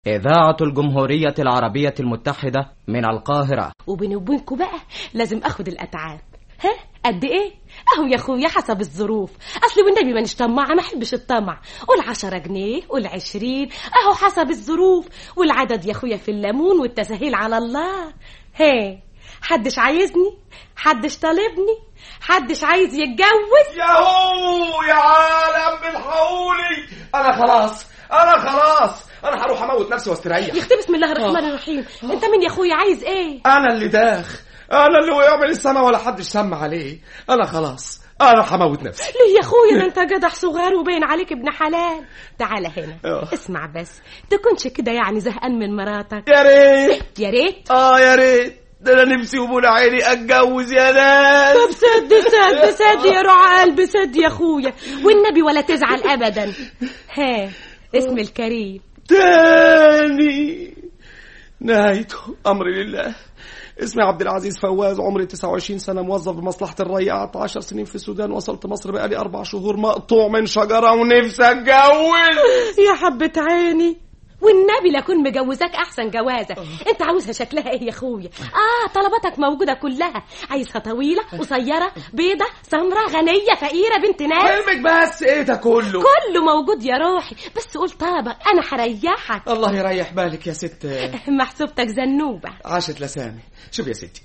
إذاعة الجمهورية العربية المتحدة من القاهرة وبيني وبينكوا بقى لازم اخد الاتعاب ها قد ايه اهو يا اخويا حسب الظروف اصل والنبي مانيش طماعه ما احبش الطمع قول عشرة جنيه قول عشرين اهو حسب الظروف والعدد يا اخويا في الليمون والتسهيل على الله ها حدش عايزني حدش طالبني حدش عايز يتجوز ياهو يا عالم الحقوني انا خلاص انا خلاص انا هروح اموت نفسي واستريح يختي بسم الله الرحمن الرحيم انت مين يا اخويا عايز ايه انا اللي داخ انا اللي وقع من السما ولا حد سمع عليه انا خلاص انا هموت نفسي ليه يا اخويا ده انت جدع صغير وباين عليك ابن حلال تعالى هنا اه. اسمع بس تكونش كده يعني زهقان من مراتك يا ريت يا ريت اه يا ريت ده انا نفسي وبولا عيني اتجوز يا ناس طب سد سد سد يا رعى قلبي سد يا اخويا والنبي ولا تزعل ابدا ها اسم الكريم تاني نهايته امر لله اسمي عبد العزيز فواز عمري 29 سنة موظف بمصلحة الري قعدت 10 سنين في السودان وصلت مصر بقالي أربع شهور مقطوع من شجرة ونفسي أتجوز يا حبة عيني والنبي لكون مجوزاك احسن جوازه انت عاوزها شكلها ايه يا اخويا اه طلباتك موجوده كلها عايزها طويله قصيره بيضه سمراء غنيه فقيره بنت ناس علمك بس إيه ده كله كله موجود يا روحي بس قول طابق انا هريحك الله يريح بالك يا ست محسوبتك زنوبه عاشت لسامي شوف يا ستي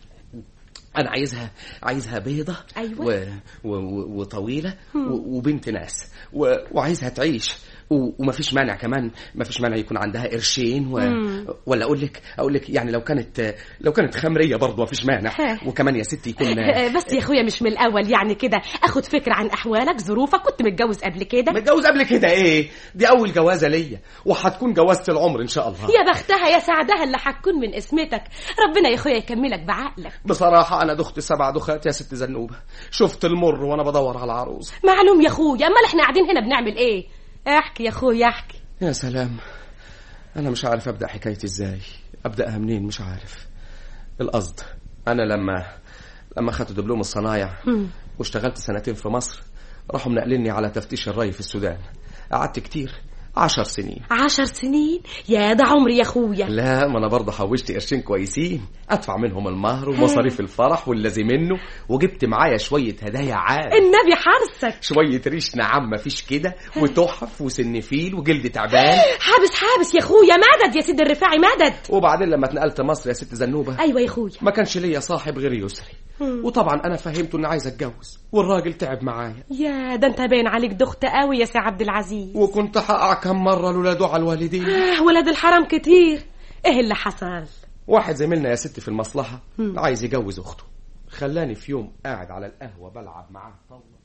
انا عايزها عايزها بيضة أيوة. و... و... و... وطويلة و... وبنت ناس و... وعايزها تعيش و... ومفيش مانع كمان مفيش مانع يكون عندها قرشين و... ولا اقول لك اقول لك يعني لو كانت لو كانت خمرية برضه مفيش مانع وكمان يا ستي يكون بس يا اخويا مش من الاول يعني كده اخد فكره عن احوالك ظروفك كنت متجوز قبل كده متجوز قبل كده ايه دي اول جوازة ليا وهتكون جوازة العمر ان شاء الله يا بختها يا سعدها اللي هتكون من اسمتك ربنا يا اخويا يكملك بعقلك بصراحة أنا دخت سبع دخات يا ست زنوبة شفت المر وأنا بدور على عروس معلوم يا اخويا امال احنا قاعدين هنا بنعمل ايه احكي يا اخويا احكي يا سلام أنا مش عارف أبدأ حكايتي إزاي أبدأها منين مش عارف القصد أنا لما لما أخدت دبلوم الصنايع واشتغلت سنتين في مصر راحوا منقلني على تفتيش الري في السودان قعدت كتير عشر سنين عشر سنين يا ده عمري يا اخويا لا ما انا برضه حوشت قرشين كويسين ادفع منهم المهر ومصاريف الفرح والذي منه وجبت معايا شويه هدايا عاد النبي حارسك شويه ريش نعم مفيش كده وتحف وسنفيل وجلد تعبان حابس حابس يا اخويا مدد يا سيد الرفاعي مدد وبعدين لما اتنقلت مصر يا ست زنوبه ايوه يا اخويا ما كانش ليا صاحب غير يسري وطبعا انا فهمته اني عايز اتجوز والراجل تعب معايا يا ده انت باين عليك دخت قوي يا سي عبد العزيز وكنت هقع كم مره لولا دعاء الوالدين آه ولاد الحرام كتير ايه اللي حصل واحد زميلنا يا ست في المصلحه عايز يجوز اخته خلاني في يوم قاعد على القهوه بلعب معاه طاوله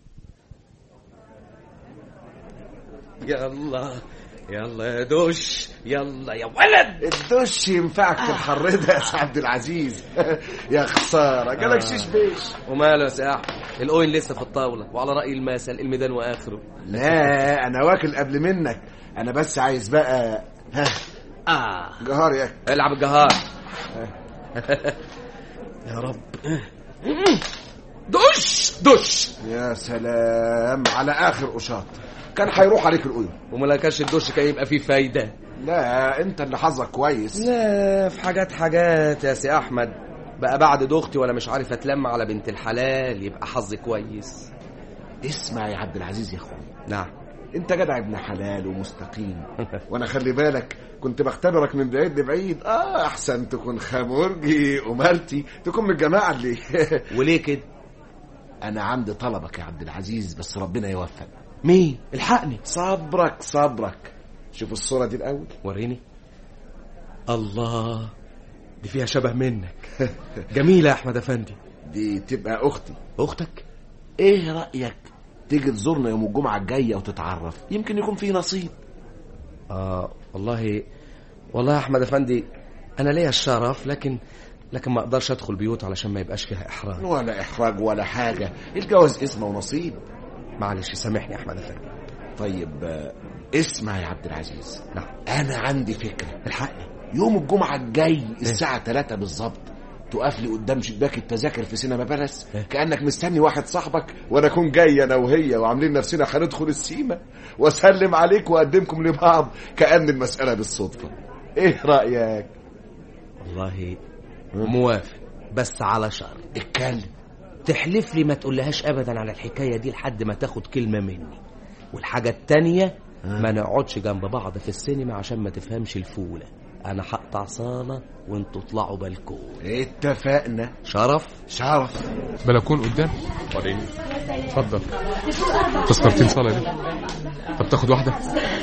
يلا يلا يا دش يلا يا ولد الدش ينفعك في الحر ده يا سي عبد العزيز يا خساره جالك شيش بيش وماله يا ساح الاوين لسه في الطاوله وعلى راي المثل الميدان واخره لا انا واكل قبل منك انا بس عايز بقى ها اه جهار يا العب الجهار يا رب دش دش يا سلام على اخر قشاط كان هيروح عليك القيود وما كانش الدش كان يبقى فيه فايده لا انت اللي حظك كويس لا في حاجات حاجات يا سي احمد بقى بعد دختي ولا مش عارف اتلم على بنت الحلال يبقى حظي كويس اسمع يا عبد العزيز يا اخويا نعم انت جدع ابن حلال ومستقيم وانا خلي بالك كنت بختبرك من بعيد لبعيد اه احسن تكون خمرجي ومالتي تكون من الجماعه اللي وليه كده انا عندي طلبك يا عبد العزيز بس ربنا يوفق مين الحقني صبرك صبرك شوف الصوره دي الاول وريني الله دي فيها شبه منك جميلة يا أحمد أفندي دي تبقى اختي أختك ايه رايك تيجي تزورنا يوم الجمعه الجايه وتتعرف يمكن يكون في نصيب آه والله والله يا أحمد أفندي أنا ليا الشرف لكن لكن ما أقدرش أدخل بيوت علشان ما يبقاش فيها إحراج ولا احراج ولا حاجه الجواز اسمه ونصيب معلش سامحني يا أحمد أفندي طيب آه، اسمع يا عبد العزيز نعم انا عندي فكره الحقني يوم الجمعه الجاي الساعه 3 بالظبط تقف لي قدام شباك التذاكر في سينما بالاس كانك مستني واحد صاحبك وانا اكون جاي انا وهي وعاملين نفسنا هندخل السيما واسلم عليك واقدمكم لبعض كان المساله بالصدفه ايه رايك والله موافق بس على شرط اتكلم تحلف لي ما تقولهاش ابدا على الحكايه دي لحد ما تاخد كلمه مني والحاجه التانية ما نقعدش جنب بعض في السينما عشان ما تفهمش الفوله انا هقطع صاله وانتوا اطلعوا بلكون اتفقنا شرف شرف بلكون قدام وريني اتفضل تذكرتين صالة دي طب تاخد واحدة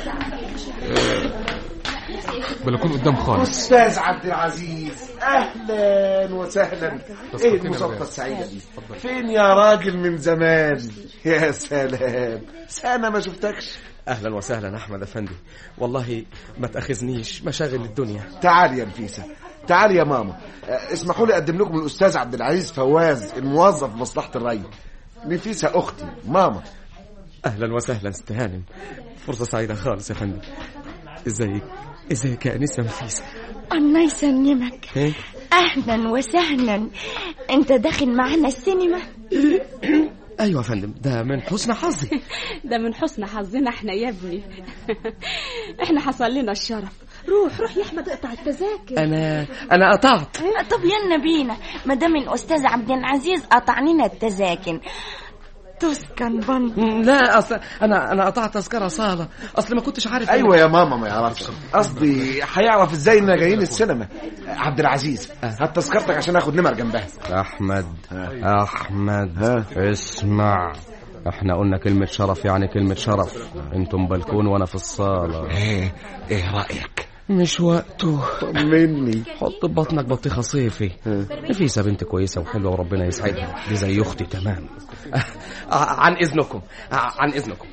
بلكون قدام خالص استاذ عبد العزيز اهلا وسهلا ايه تذكرتين المصادفه الرئاسة. السعيده دي فين يا راجل من زمان يا سلام سنه ما شفتكش اهلا وسهلا احمد افندي والله ما تاخذنيش مشاغل الدنيا تعال يا نفيسه تعال يا ماما آه، اسمحوا لي اقدم لكم الاستاذ عبد العزيز فواز الموظف في مصلحه الري نفيسه اختي ماما اهلا وسهلا ست هانم فرصه سعيده خالص يا فندم ازيك ازيك يا انسه نفيسه الله يسلمك إيه؟ اهلا وسهلا انت داخل معنا السينما ايوه يا فندم ده من حسن حظي ده من حسن حظنا احنا يا ابني احنا حصل لنا الشرف روح روح يا احمد اقطع التذاكر انا انا قطعت طب يلا بينا ما دام الاستاذ عبد العزيز قطع لنا التذاكر تسكن بن مم، لا اصل انا انا قطعت تذكره صاله اصل ما كنتش عارف ايوه يا ماما ما يعرفش قصدي هيعرف ازاي اننا جايين السينما عبد العزيز هات تذكرتك عشان اخد نمر جنبها احمد ها. احمد ها. اسمع احنا قلنا كلمة شرف يعني كلمة شرف انتم بلكون وانا في الصالة ايه ايه رايك مش وقته طمني حط في بطنك بطيخة صيفي نفيسة بنت كويسة وحلوة وربنا يسعدها دي زي اختي تمام آه، عن اذنكم آه، عن اذنكم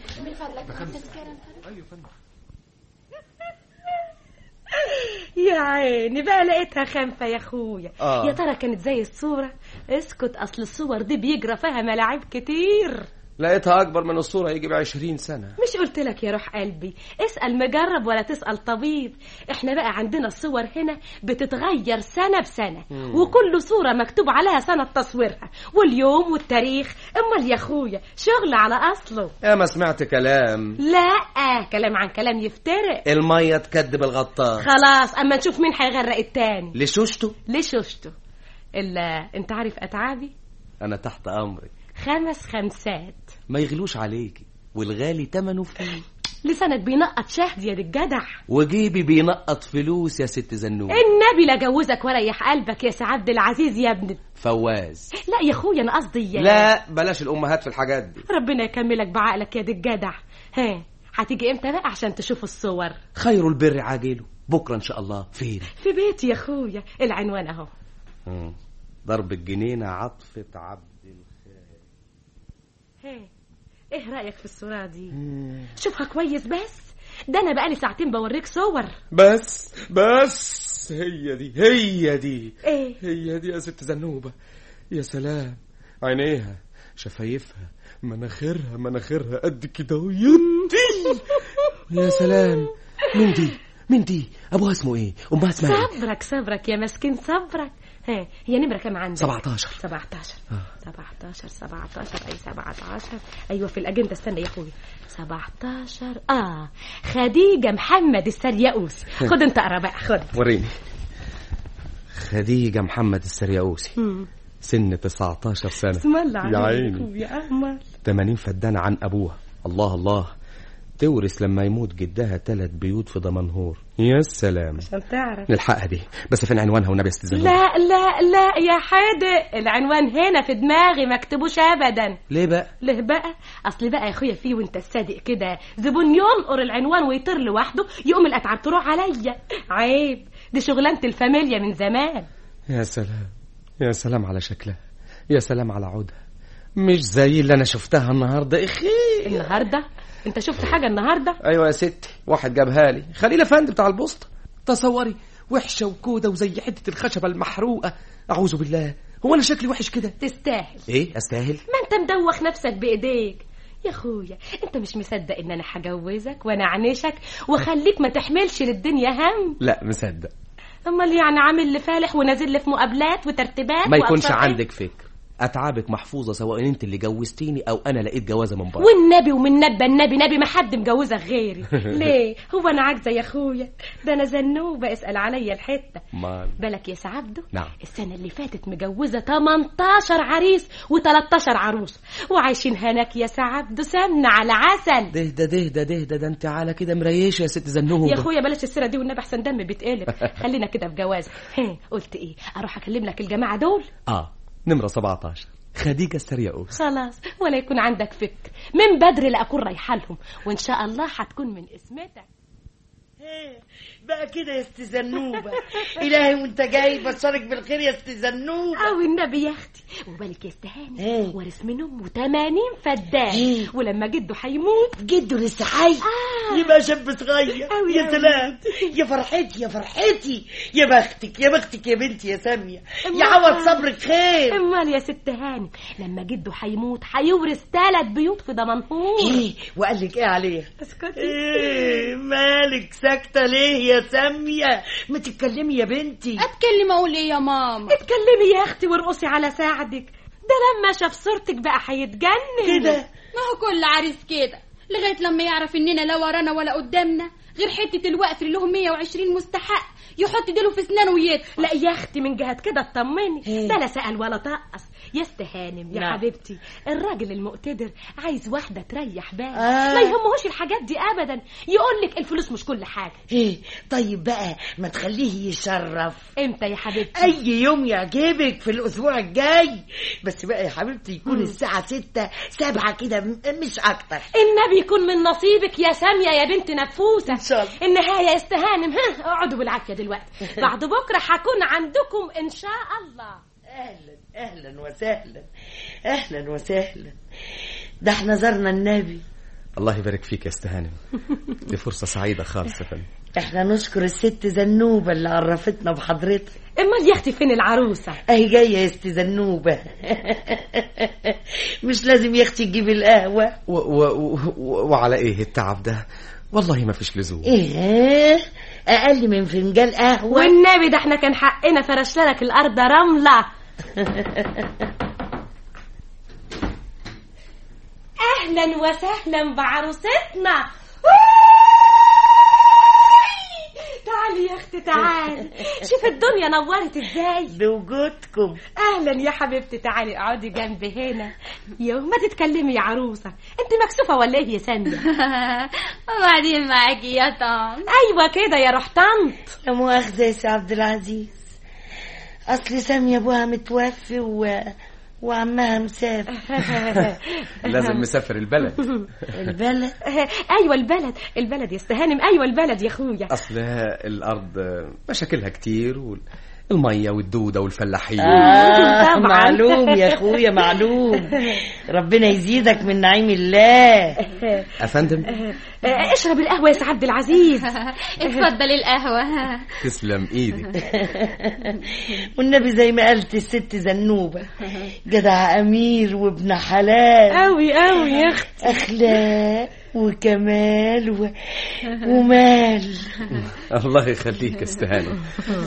يا عيني بقى لقيتها خنفة يا اخويا آه. يا ترى كانت زي الصورة اسكت اصل الصور دي بيجرى فيها ملاعب كتير لقيتها اكبر من الصورة يجي بعشرين سنة مش قلت لك يا روح قلبي اسأل مجرب ولا تسأل طبيب احنا بقى عندنا الصور هنا بتتغير سنة بسنة وكل صورة مكتوب عليها سنة تصويرها واليوم والتاريخ امال يا اخويا شغل على اصله يا ما سمعت كلام لا كلام عن كلام يفترق المية تكدب الغطاس خلاص اما نشوف مين هيغرق التاني لشوشته ليه شفته الا انت عارف اتعابي انا تحت امرك خمس خمسات ما يغلوش عليكي والغالي تمنه فيه لسانك بينقط شهد يا دي الجدع وجيبي بينقط فلوس يا ست زنوب النبي لا جوزك وريح قلبك يا سي عبد العزيز يا ابني فواز لا يا اخويا انا قصدي يا- لا بلاش الامهات في الحاجات دي ربنا يكملك بعقلك يا دي الجدع ها هتيجي امتى بقى عشان تشوف الصور خير البر عاجله بكره ان شاء الله فين في بيتي يا اخويا العنوان اهو مم. ضرب الجنينه عطفه عبد ها ايه رايك في الصوره دي شوفها كويس بس ده انا بقالي ساعتين بوريك صور بس بس هي دي هي دي ايه هي دي يا ست زنوبه يا سلام عينيها شفايفها مناخيرها مناخيرها قد كده يدي يا سلام مين دي مين دي ابوها اسمه ايه امها اسمها ايه صبرك صبرك يا مسكين صبرك ها هي نمرة كام عندك 17 17 17 17 اي 17 ايوه في الاجنده استنى يا اخويا 17 اه خديجه محمد السرياوسي خد انت اقرا بقى خد وريني خديجة محمد السرياوسي مم. سن 19 سنة اسم الله يا عليك عيني يا امل 80 فدانة عن أبوها الله الله تورث لما يموت جدها ثلاث بيوت في دمنهور يا سلام عشان تعرف نلحقها دي بس فين عنوانها والنبي استاذن لا لا لا يا حادق العنوان هنا في دماغي ما اكتبوش ابدا ليه بقى ليه بقى اصل بقى يا اخويا فيه وانت الصادق كده زبون ينقر العنوان ويطير لوحده يقوم الاتعاب تروح عليا عيب دي شغلانه الفاميليا من زمان يا سلام يا سلام على شكلها يا سلام على عودها مش زي اللي انا شفتها النهارده اخي النهارده انت شفت حاجه النهارده ايوه يا ستي واحد جابها لي خليل افندي بتاع البوسطه تصوري وحشه وكوده وزي حته الخشبه المحروقه اعوذ بالله هو انا شكلي وحش كده تستاهل ايه استاهل ما انت مدوخ نفسك بايديك يا اخويا انت مش مصدق ان انا هجوزك وانا اعنشك واخليك ما تحملش للدنيا هم لا مصدق امال يعني عامل لي فالح ونازل لي في مقابلات وترتيبات ما يكونش وأبصار إيه؟ عندك فكر اتعابك محفوظه سواء انت اللي جوزتيني او انا لقيت جوازه من بره والنبي ومن نبى النبي نبي ما حد مجوزك غيري ليه هو انا عاجزه يا اخويا ده انا زنوبه اسال عليا الحته مال بالك يا سعبده نعم. السنه اللي فاتت مجوزه 18 عريس و13 عروس وعايشين هناك يا سعبده سمنه على عسل دهدى دهدى دهدى ده انت على كده مريشه يا ست زنوبه يا اخويا بلاش السيره دي والنبي احسن دم بيتقلب خلينا كده في جواز هي، قلت ايه اروح اكلم لك الجماعه دول اه نمره 17 خديجه السرياوس خلاص ولا يكون عندك فكر من بدري لا اكون رايحه لهم وان شاء الله هتكون من اسمتك بقى كده يا ست زنوبه الهي وانت جاي بشرك بالخير يا ست زنوبه او النبي يا اختي وبالك يا استهاني إيه؟ وارث من امه 80 فدان إيه؟ ولما جده هيموت جده لسه حي آه. يبقى شاب صغير أوي يا أوي. سلام يا فرحتي يا فرحتي يا بختك يا بختك يا بنتي يا ساميه أمال. يعوض صبرك خير امال يا ست هاني لما جده هيموت هيورث ثلاث بيوت في دمنهور ايه وقال لك ايه عليها اسكتي ايه مالك ساكته ليه يا ساميه ما تتكلمي يا بنتي اتكلم اقول ايه يا ماما اتكلمي يا اختي وارقصي على ساعدك ده لما شاف صورتك بقى هيتجنن كده ما هو كل عريس كده لغايه لما يعرف اننا لا ورانا ولا قدامنا غير حته الوقف اللي له 120 مستحق يحط ديله في اسنانه ويدفع لا يا اختي من جهه كده اطمني إيه؟ ده لا سأل ولا طقس يا استهانم يا نعم. حبيبتي الراجل المقتدر عايز واحده تريح بال آه. ما يهمهوش الحاجات دي ابدا يقول لك الفلوس مش كل حاجه ايه طيب بقى ما تخليه يشرف امتى يا حبيبتي اي يوم يعجبك في الاسبوع الجاي بس بقى يا حبيبتي يكون الساعه ستة سبعة كده م- مش اكتر النبي يكون من نصيبك يا ساميه يا بنت نفوسه إن شاء الله. النهايه يا استهانم ها اقعدوا بالعافيه دلوقتي بعد بكره هكون عندكم ان شاء الله اهلا اهلا وسهلا اهلا وسهلا ده احنا زرنا النبي الله يبارك فيك يا استهانم دي فرصه سعيده خالص يا فندم احنا نشكر الست زنوبه اللي عرفتنا بحضرتك امال يا اختي فين العروسه اهي جايه يا ست زنوبه مش لازم يا اختي تجيب القهوه و و و وعلى ايه التعب ده والله ما فيش لزوم ايه اقل من فنجان قهوه والنبي ده احنا كان حقنا فرش لك الارض رمله اهلا وسهلا بعروستنا تعالي يا اختي تعالي شوف الدنيا نورت ازاي بوجودكم اهلا يا حبيبتي تعالي اقعدي جنبي هنا يو ما تتكلمي يا عروسه انت مكسوفه ولا ايه يا ساميه وبعدين معاكي يا طن ايوه كده يا روح طنط لا مؤاخذه يا سي عبد العزيز اصل ساميه ابوها متوفي و... وعمها مسافر لازم مسافر البلد البلد ايوه البلد البلد يا استهانم ايوه البلد يا اخويا اصل الارض مشاكلها كتير والميه والدوده والفلاحين آه طبعاً. معلوم يا اخويا معلوم ربنا يزيدك من نعيم الله افندم آه، اشرب القهوه يا سي عبد العزيز اتفضل القهوه تسلم ايدك والنبي زي ما قالت الست زنوبة جدع أمير وابن حلال قوي قوي يا اختي أخلاق وكمال و... ومال الله يخليك استهاني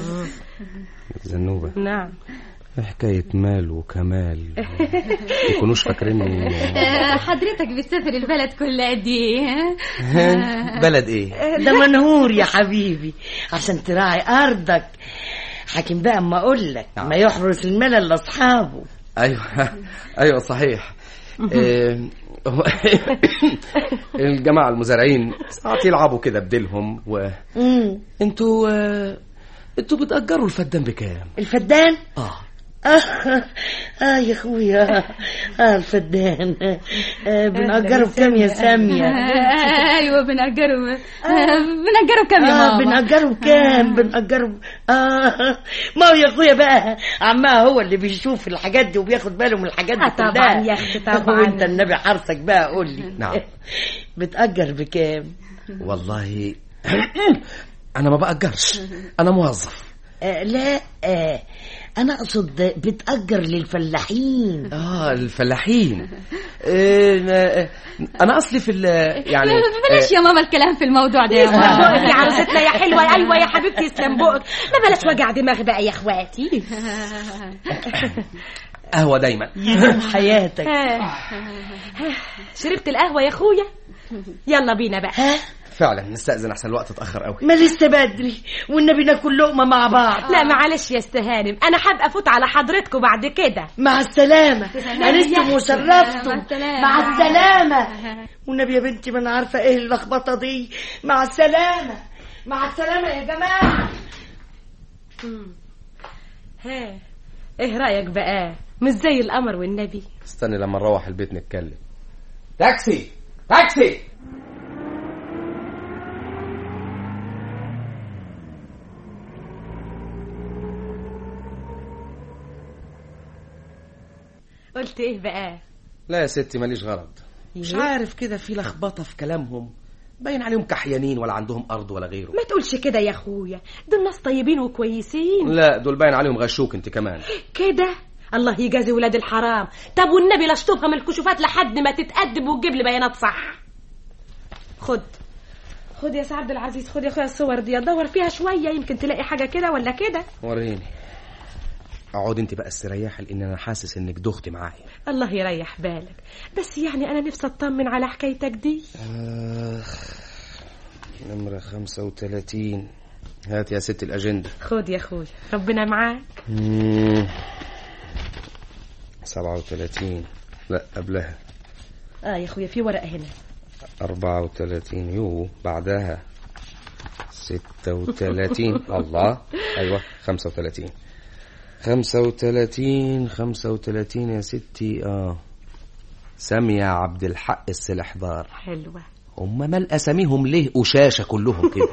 زنوبة نعم حكاية مال وكمال يكونوش فاكريني حضرتك بتسافر البلد كل قد ايه بلد ايه ده منهور يا حبيبي عشان تراعي أرضك حاكم بقى أما أقول لك ما يحرس الملل لأصحابه ايوه ايوه صحيح إيه، هو- الجماعة المزارعين ساعات يلعبوا كده بديلهم و مم. انتوا آه، انتوا بتأجروا الفدان بكام؟ الفدان اه آه, آه يا أخويا آه الفدان آه بنأجره بكام يا سامية ايوه بنأجره بنأجره كام يا آه ماما بنأجره بكام بنأجره آه ما هو يا أخويا بقى عمها هو اللي بيشوف الحاجات دي وبياخد باله من الحاجات دي آه طبعاً كلها. يا أختي طبعاً. وانت النبي حارسك بقى قول لي نعم. بتأجر بكام والله انا ما بأجرش انا موظف آه لا آه انا اقصد بتأجر للفلاحين اه الفلاحين آه انا اصلي في ال يعني بلاش يا ماما الكلام في الموضوع ده يا ماما بقك يا عروستنا يا حلوه ايوه يا حبيبتي يسلم بقك ما بلاش وجع دماغ بقى يا اخواتي قهوه دايما يدوم حياتك شربت القهوه يا اخويا يلا بينا بقى ها فعلا نستأذن احسن الوقت اتأخر قوي ما لسه بدري والنبي ناكل لقمة مع بعض لا معلش يا استهانم انا هبقى افوت على حضرتكم بعد كده مع السلامة أنستم وشرفتم مع السلامة. مع السلامة والنبي يا بنتي ما أنا عارفة إيه اللخبطة دي مع السلامة مع السلامة يا جماعة ها ايه رايك بقى مش زي القمر والنبي استني لما نروح البيت نتكلم تاكسي تاكسي قلت ايه بقى لا يا ستي ماليش غرض مش عارف كده في لخبطه في كلامهم باين عليهم كحيانين ولا عندهم ارض ولا غيره ما تقولش كده يا اخويا دول ناس طيبين وكويسين لا دول باين عليهم غشوك انت كمان كده الله يجازي ولاد الحرام طب والنبي لا اشطبها من الكشوفات لحد ما تتأدب وتجيب لي بيانات صح خد خد يا سعد العزيز خد يا اخويا الصور دي دور فيها شويه يمكن تلاقي حاجه كده ولا كده وريني اقعد انت بقى استريحي لان انا حاسس انك دختي معايا الله يريح بالك بس يعني انا نفسي اطمن على حكايتك دي آخ نمرة خمسة وتلاتين هات يا ست الأجندة خد يا اخويا ربنا معاك مم. سبعة وتلاتين لا قبلها اه يا اخويا في ورقه هنا أربعة وتلاتين يو بعدها ستة وتلاتين الله أيوة خمسة وتلاتين خمسة وتلاتين خمسة وتلاتين يا ستي آه سامية عبد الحق السلحدار حلوه هم مال أساميهم ليه قشاشة كلهم كده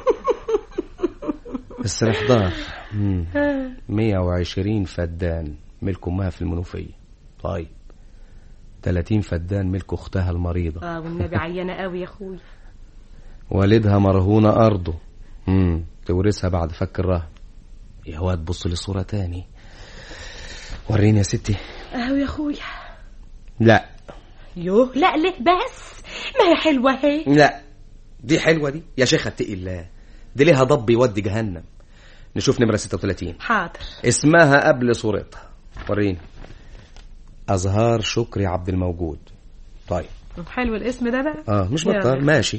السلحدار مم. مية وعشرين فدان ملك أمها في المنوفية طيب تلاتين فدان ملك أختها المريضة اه والنبي عيانه قوي يا اخويا والدها مرهونة أرضه مم. تورثها بعد فك الرهن يا واد بص للصورة تاني وريني يا ستي اهو يا اخويا لا يوه لا ليه بس ما هي حلوه اهي لا دي حلوة دي يا شيخ اتقي الله دي ليها ضب يودي جهنم نشوف نمرة 36 حاضر اسمها قبل صورتها وريني أزهار شكري عبد الموجود طيب حلو الاسم ده بقى اه مش يلا. بطال ماشي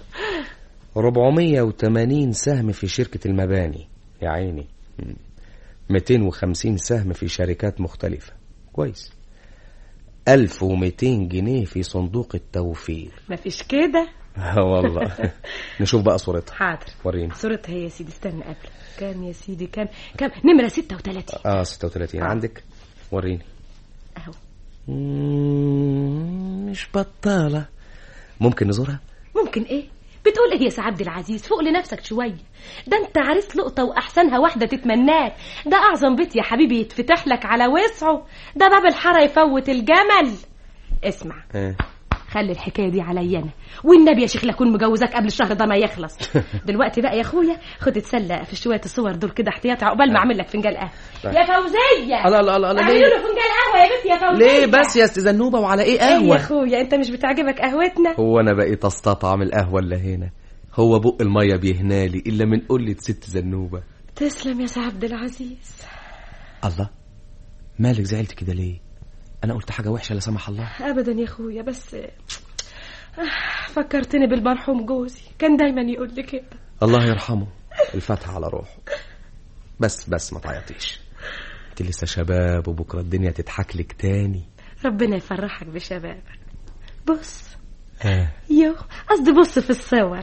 480 سهم في شركة المباني يا عيني مم. 250 سهم في شركات مختلفة كويس 1200 جنيه في صندوق التوفير ما فيش كده اه والله نشوف بقى صورتها حاضر وريني صورتها هي يا سيدي استنى قبل كام يا سيدي كام كام نمرة 36 اه 36 عندك وريني اهو مم، مش بطالة ممكن نزورها ممكن ايه بتقول ايه يا سي عبد العزيز فوق لنفسك شويه ده انت عريس لقطه واحسنها واحده تتمناك ده اعظم بيت يا حبيبي يتفتح لك على وسعه ده باب الحاره يفوت الجمل اسمع آه. خلي الحكايه دي عليا انا والنبي يا شيخ لاكون مجوزك قبل الشهر ده ما يخلص دلوقتي بقى يا اخويا خد اتسلى في شويه الصور دول كده احتياطي عقبال ما اعمل لك فنجان قهوه طيب. يا فوزيه الله الله الله الله اعملوا ليه له فنجان قهوه يا بنت يا فوزيه ليه بس يا استاذ زنوبه وعلى ايه ايه يا قهوه اخويا انت مش بتعجبك قهوتنا هو انا بقيت استطعم القهوه اللي هنا هو بق الميه بيهنالي الا من قله ست زنوبه تسلم يا سي عبد العزيز الله مالك زعلت كده ليه انا قلت حاجه وحشه لا سمح الله ابدا يا اخويا بس آه، فكرتني بالمرحوم جوزي كان دايما يقول لي كده الله يرحمه الفتح على روحه بس بس ما تعيطيش انت لسه شباب وبكره الدنيا تضحك لك تاني ربنا يفرحك بشبابك بص آه. يو قصدي بص في الصور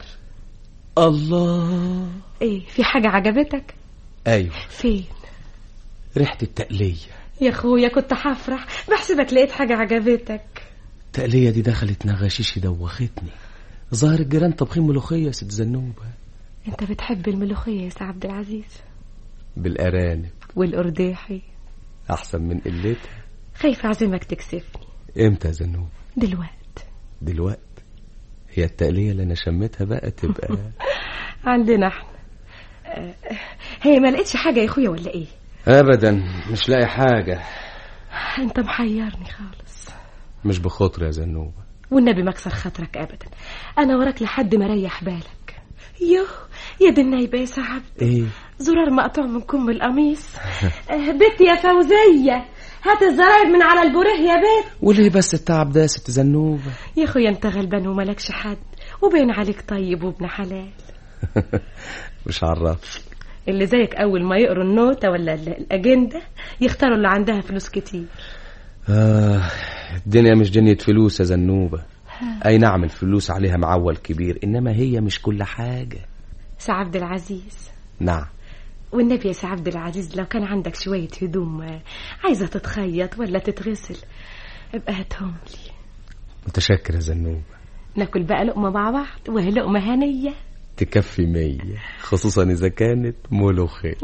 الله ايه في حاجة عجبتك ايوه فين ريحه التقليه يا اخويا كنت هفرح بحسبك لقيت حاجة عجبتك التقليه دي دخلت نغاشيشي دوختني ظاهر الجيران طبخين ملوخيه يا ست زنوبه انت بتحب الملوخية يا سي عبد العزيز بالارانب والأرداحي احسن من قلتها خايف اعزمك تكسفني امتى يا زنوب دلوقتي دلوقت هي التقليه اللي انا شميتها بقى تبقى عندنا احنا آه، هي ما لقيتش حاجه يا اخويا ولا ايه ابدا مش لاقي حاجه انت محيرني خالص مش بخاطر يا زنوبه والنبي ما اكسر خاطرك ابدا انا وراك لحد ما ريح بالك يوه يا دي النايبه يا سعد ايه زرار مقطوع من كم القميص آه، بنتي يا فوزيه هات الزراير من على البوريه يا بيت وليه بس التعب ده يا ست زنوبه يا اخويا انت غلبان وملكش حد وبين عليك طيب وابن حلال مش عرف اللي زيك اول ما يقروا النوتة ولا ال- الاجندة يختاروا اللي عندها فلوس كتير آه الدنيا مش جنية فلوس يا زنوبة أي نعم الفلوس عليها معول كبير إنما هي مش كل حاجة سي عبد العزيز نعم والنبي يا سي عبد العزيز لو كان عندك شوية هدوم آه، عايزة تتخيط ولا تتغسل ابقى هاتهم لي متشكر يا زنوبة ناكل بقى لقمة مع بعض وهي لقمة هنية تكفي مية خصوصا إذا كانت ملوخية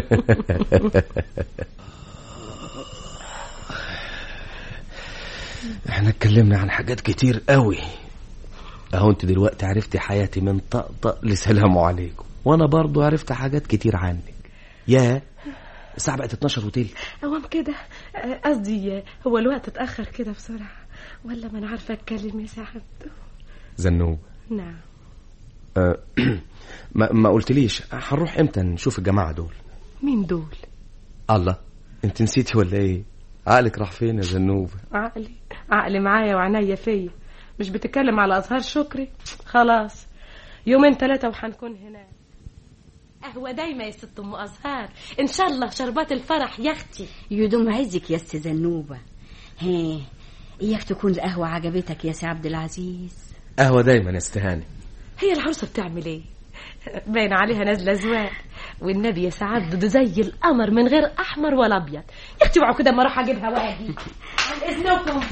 احنا اتكلمنا عن حاجات كتير قوي اهو انت دلوقتي عرفتي حياتي من طقطق لسلام عليكم وانا برضو عرفت حاجات كتير عنك يا الساعة بقت 12 وتلت اوام كده آه، قصدي آه، هو الوقت اتأخر كده بسرعة ولا ما انا عارفة اتكلم يا سعد زنوب نعم أه ما, ما قلتليش هنروح امتى نشوف الجماعة دول مين دول الله انت نسيتي ولا ايه عقلك راح فين يا زنوب عقلي عقلي معايا وعناية فيا مش بتتكلم على أزهار شكري خلاص يومين ثلاثة وحنكون هناك قهوة دايما يا ست أم أزهار إن شاء الله شربات الفرح يا أختي يدوم عزك يا ست زنوبة هي إياك تكون القهوة عجبتك يا سي عبد العزيز قهوة دايما يا استهاني هي العروسة بتعمل إيه باين عليها نازلة زواج والنبي يا سعد ده زي القمر من غير أحمر ولا أبيض يا أختي اوعوا كده ما أروح أجيبها وأجي عن إذنكم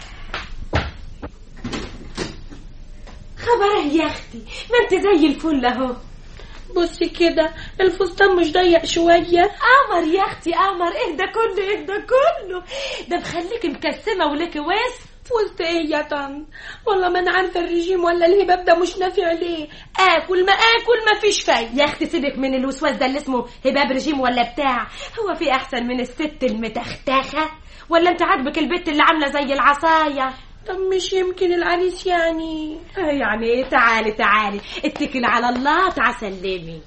خبره يا أختي ما أنت زي الفل أهو بصي كده الفستان مش ضيق شوية قمر يا اختي قمر ايه ده كله ايه ده كله ده مخليك مكسمه ولك وسط وسط ايه يا طن والله ما انا عارفه الرجيم ولا الهباب ده مش نافع ليه اكل ما اكل ما فيش فايده يا اختي سيبك من الوسواس ده اللي اسمه هباب رجيم ولا بتاع هو في احسن من الست المتختخه ولا انت عاجبك البت اللي عامله زي العصايه طب مش يمكن العريس يعني آه يعني ايه تعالي تعالي اتكل على الله تعالي سلمي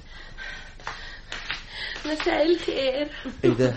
مساء الخير ايه ده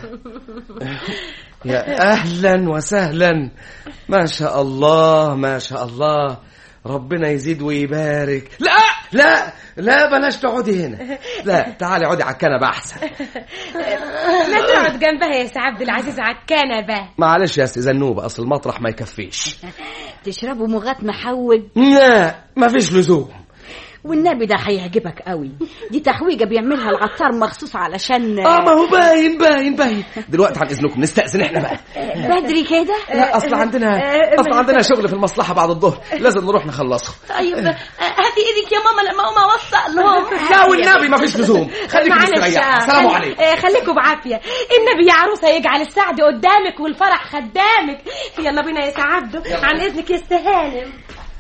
يا اهلا وسهلا ما شاء الله ما شاء الله ربنا يزيد ويبارك لا لا لا بلاش تقعدي هنا لا تعالي اقعدي على الكنبه احسن ما تقعد جنبها يا سي عبد العزيز على الكنبه معلش يا استاذ زنوبه اصل المطرح ما يكفيش تشربوا مغات محوج لا ما فيش لزوم والنبي ده هيعجبك قوي دي تحويجه بيعملها العطار مخصوص علشان اه ما هو باين باين باين دلوقتي عن اذنكم نستاذن احنا بقى بدري كده لا اصل عندنا اصل عندنا شغل في المصلحه بعد الظهر لازم نروح نخلصه طيب هاتي ايدك يا ماما لما اقوم اوصل لهم لا والنبي ما فيش لزوم خليكي مستريحه سلام عليكم آه، خليكوا بعافيه النبي يا عروسه يجعل السعد قدامك والفرح خدامك يلا بينا يا سعد عن اذنك يا استهانم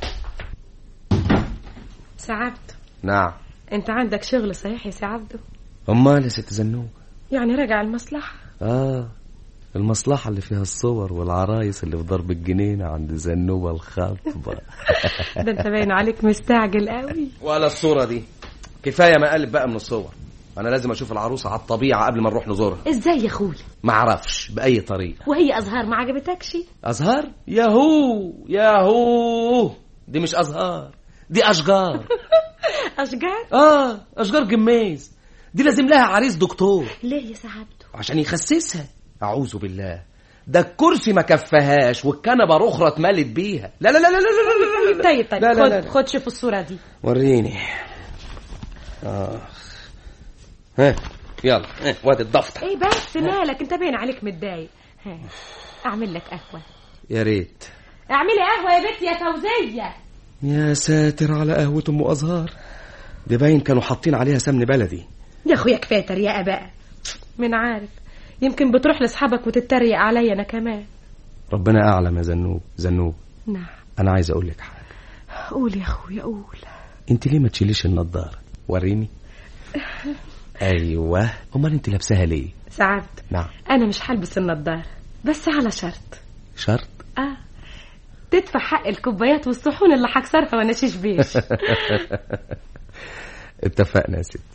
سعد نعم انت عندك شغل صحيح يا سي عبده امال يا ست زنوب يعني راجع المصلحه اه المصلحة اللي فيها الصور والعرايس اللي في ضرب الجنينة عند زنوبة الخطبة ده انت باين عليك مستعجل قوي ولا الصورة دي كفاية ما قلب بقى من الصور أنا لازم أشوف العروسة على الطبيعة قبل ما نروح نزورها ازاي يا اخويا ما أعرفش بأي طريقة وهي ازهار ما عجبتكش أزهار ياهو ياهو دي مش أزهار دي أشجار اشجار آه أشجار جميز دي لازم لها عريس دكتور ليه يا سي عبده عشان يخسسها أعوذ بالله ده الكرسي ما كفهاش والكنبة رخرة اتملت بيها لا لا لا لا لا لا, لا, لا. طيب طيب لا لا خد لا لا. خد شوف الصوره دي وريني آه. ها يلا ها، وادي الدفتر ايه بس مالك انت باين عليك متضايق ها، اعمل لك قهوه يا ريت اعملي قهوه يا بنتي يا فوزيه يا ساتر على قهوة أم أزهار ده باين كانوا حاطين عليها سمن بلدي يا اخويا كفايه تريقه بقى من عارف يمكن بتروح لاصحابك وتتريق عليا انا كمان ربنا أعلم يا زنوب زنوب نعم أنا عايز أقول لك حاجة قول يا اخويا قول أنت ليه ما تشيليش النضارة وريني ايوه امال انت لابساها ليه سعادته نعم انا مش هلبس النضاره بس على شرط شرط اه تدفع حق الكوبايات والصحون اللي هكسرها وانا شيش بيش اتفقنا يا ستي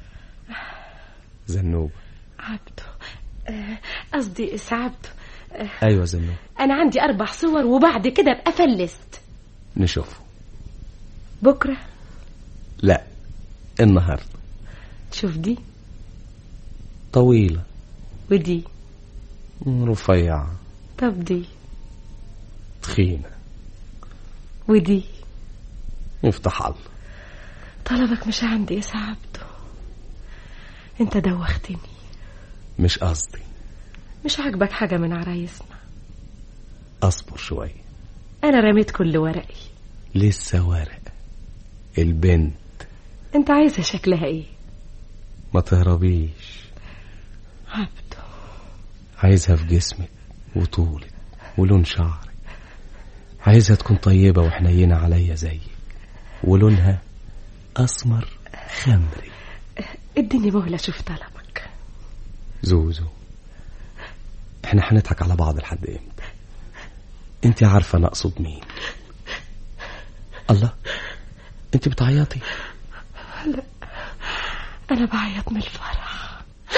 زنوب عبده آه، قصدي سعادته ايوه زنوب انا عندي اربع صور وبعد كده ابقى فلست نشوفه بكره لا النهارده شوف دي طويله ودي رفيعه طب دي تخينه ودي يفتح الله طلبك مش عندي يا سعادته انت دوختني مش قصدي مش عاجبك حاجة من عرايسنا اصبر شويه انا رميت كل ورقي لسه ورق البنت انت عايزها شكلها ايه ما تهربيش عبده عايزها في جسمك وطولك ولون شعرك عايزها تكون طيبة وحنينة عليا زيك ولونها أسمر خمري اديني مهلة شوف طلبك زوزو احنا هنضحك على بعض لحد امتى انت عارفة انا اقصد مين الله انت بتعيطي لا انا بعيط من الفرح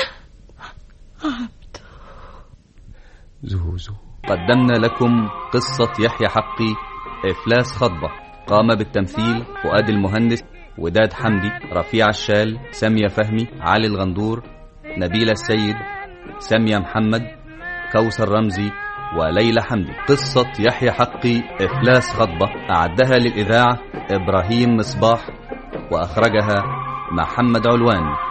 عبده زوزو قدمنا لكم قصة يحيى حقي إفلاس خطبة قام بالتمثيل فؤاد المهندس وداد حمدي رفيع الشال سامية فهمي علي الغندور نبيلة السيد سامية محمد كوثر رمزي وليلى حمدي قصة يحيى حقي إفلاس خطبة أعدها للإذاعة إبراهيم مصباح وأخرجها محمد علوان